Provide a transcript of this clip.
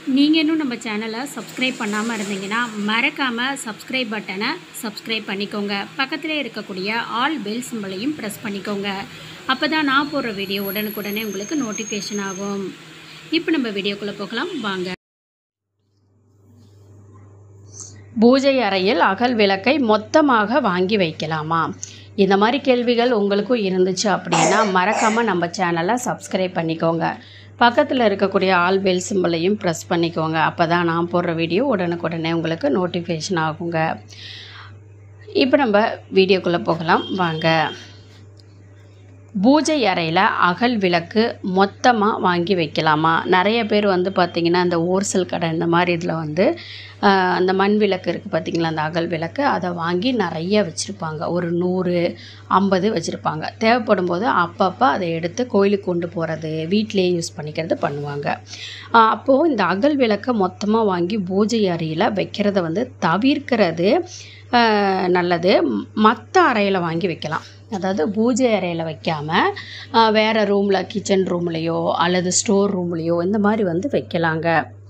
நீங்கள் இன்னும் நம்ம சேனலை சப்ஸ்கிரைப் பண்ணாமல் இருந்தீங்கன்னா மறக்காமல் சப்ஸ்கிரைப் பட்டனை சப்ஸ்கிரைப் பண்ணிக்கோங்க பக்கத்திலே இருக்கக்கூடிய ஆல் பெல் சிம்பளையும் ப்ரெஸ் பண்ணிக்கோங்க அப்போ தான் நான் போடுற வீடியோ உடனுக்குடனே உங்களுக்கு நோட்டிஃபிகேஷன் ஆகும் இப்போ நம்ம வீடியோக்குள்ளே போகலாம் வாங்க பூஜை அறையில் அகல் விளக்கை மொத்தமாக வாங்கி வைக்கலாமா இந்த மாதிரி கேள்விகள் உங்களுக்கும் இருந்துச்சு அப்படின்னா மறக்காமல் நம்ம சேனலை சப்ஸ்கிரைப் பண்ணிக்கோங்க பக்கத்தில் இருக்கக்கூடிய ஆல் பெல் சிம்பிளையும் ப்ரெஸ் பண்ணிக்கோங்க அப்போ தான் நான் போடுற வீடியோ உடனுக்குடனே உங்களுக்கு நோட்டிஃபிகேஷன் ஆகுங்க இப்போ நம்ம வீடியோக்குள்ளே போகலாம் வாங்க பூஜை அறையில் அகல் விளக்கு மொத்தமாக வாங்கி வைக்கலாமா நிறைய பேர் வந்து பார்த்திங்கன்னா இந்த ஓர்சல் கடை இந்த மாதிரி இதில் வந்து ஆஹ், அந்த மண் விளக்கு இருக்குது பார்த்திங்களா அந்த அகல் விளக்கு அதை வாங்கி நிறைய வச்சுருப்பாங்க ஒரு நூறு ஐம்பது வச்சுருப்பாங்க தேவைப்படும் போது அப்பப்போ அதை எடுத்து கோயிலுக்கு கொண்டு போகிறது வீட்டிலேயே யூஸ் பண்ணிக்கிறது பண்ணுவாங்க ஆஹ், அப்போது இந்த அகல் விளக்கை மொத்தமாக வாங்கி பூஜை அறையில் வைக்கிறத வந்து தவிர்க்கிறது ஆஹ், நல்லது மற்ற அறையில் வாங்கி வைக்கலாம் அதாவது பூஜை அறையில் வைக்காமல் வேறு ரூமில் கிச்சன் ரூம்லேயோ அல்லது ஸ்டோர் ரூம்லேயோ இந்த மாதிரி வந்து வைக்கலாங்க